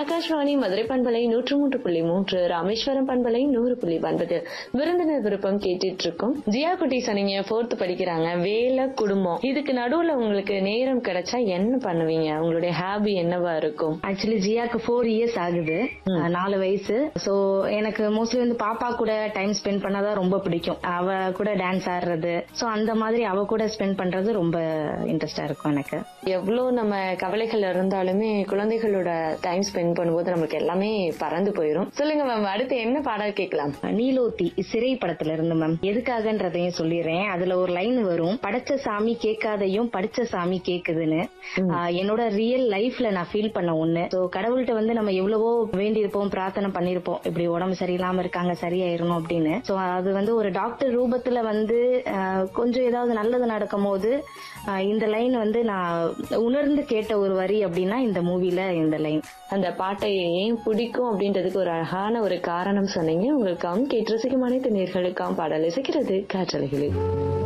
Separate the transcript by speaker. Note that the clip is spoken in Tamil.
Speaker 1: ஆகாஷ்வாணி மதுரை பண்பலை நூற்று மூன்று புள்ளி மூன்று ராமேஸ்வரம் பண்பலை நூறு புள்ளி ஒன்பது விருந்தினர் விருப்பம் கேட்டுட்டு இருக்கோம் ஜியா குட்டீஸ் நீங்க போர்த்து படிக்கிறாங்க வேலை குடும்பம் இதுக்கு நடுவுல உங்களுக்கு நேரம் கிடைச்சா என்ன பண்ணுவீங்க உங்களுடைய ஹாபி என்னவா இருக்கும்
Speaker 2: ஆக்சுவலி ஜியாக்கு ஃபோர் இயர்ஸ் ஆகுது அஹ் நாலு வயசு சோ எனக்கு மோஸ்ட்லி வந்து பாப்பா கூட டைம் ஸ்பெண்ட் பண்ணாதான் ரொம்ப பிடிக்கும் அவ கூட டான்ஸ் ஆடுறது சோ அந்த மாதிரி அவ கூட ஸ்பெண்ட் பண்றது ரொம்ப இன்ட்ரெஸ்டா இருக்கும் எனக்கு
Speaker 1: எவ்வளவு நம்ம கவலைகள் இருந்தாலுமே குழந்தைகளோட டைம் ஸ்பெண்ட் பண்ணும்போது நமக்கு எல்லாமே பறந்து போயிரும் சொல்லுங்க மேம் அடுத்து என்ன பாடல் கேட்கலாம்
Speaker 2: நீலோத்தி சிறை படத்துல இருந்து மேம் எதுக்காகன்றதையும் சொல்லிடுறேன் அதுல ஒரு லைன் வரும் படைச்ச சாமி கேட்காதையும் படிச்ச சாமி கேக்குதுன்னு ஆஹ் என்னோட ரியல் லைஃப்ல நான் ஃபீல் பண்ண ஒண்ணு சோ கடவுள்கிட்ட வந்து நம்ம எவ்வளவோ வேண்டியிருப்போம் பிரார்த்தனை பண்ணிருப்போம் இப்படி உடம்பு சரியில்லாம இருக்காங்க சரியாயிரணும் அப்படின்னு சோ அது வந்து ஒரு டாக்டர் ரூபத்துல வந்து ஆஹ் கொஞ்சம் ஏதாவது நல்லது நடக்கும் போது ஆஹ் இந்த லைன் வந்து நான் உணர்ந்து கேட்ட ஒரு வரி அப்படின்னா இந்த மூவில இந்த லைன்
Speaker 1: அந்த பாட்டை ஏன் பிடிக்கும் அப்படின்றதுக்கு ஒரு அழகான ஒரு காரணம் சொன்னீங்க உங்களுக்காகவும் கேட்டு ரசிக்கும் அனைத்து நேர்களுக்காகவும் பாடல் இசைக்கிறது காற்றலைகளில்